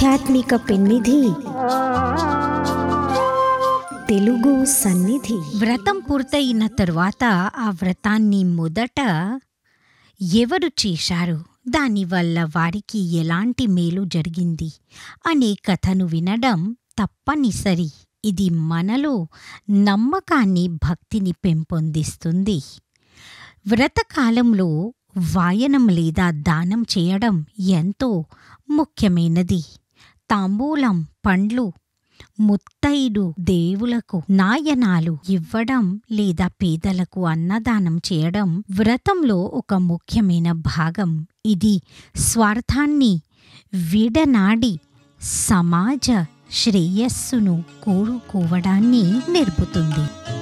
ఆధ్యాత్మిక పెన్నిధి తెలుగు సన్నిధి వ్రతం పూర్తయిన తరువాత ఆ వ్రతాన్ని మొదట ఎవరు చేశారు దానివల్ల వారికి ఎలాంటి మేలు జరిగింది అనే కథను వినడం తప్పనిసరి ఇది మనలో నమ్మకాన్ని భక్తిని పెంపొందిస్తుంది వ్రతకాలంలో వాయనం లేదా దానం చేయడం ఎంతో ముఖ్యమైనది తాంబూలం పండ్లు ముత్తైదు దేవులకు నాయనాలు ఇవ్వడం లేదా పేదలకు అన్నదానం చేయడం వ్రతంలో ఒక ముఖ్యమైన భాగం ఇది స్వార్థాన్ని విడనాడి సమాజ శ్రేయస్సును కోరుకోవడాన్ని నేర్పుతుంది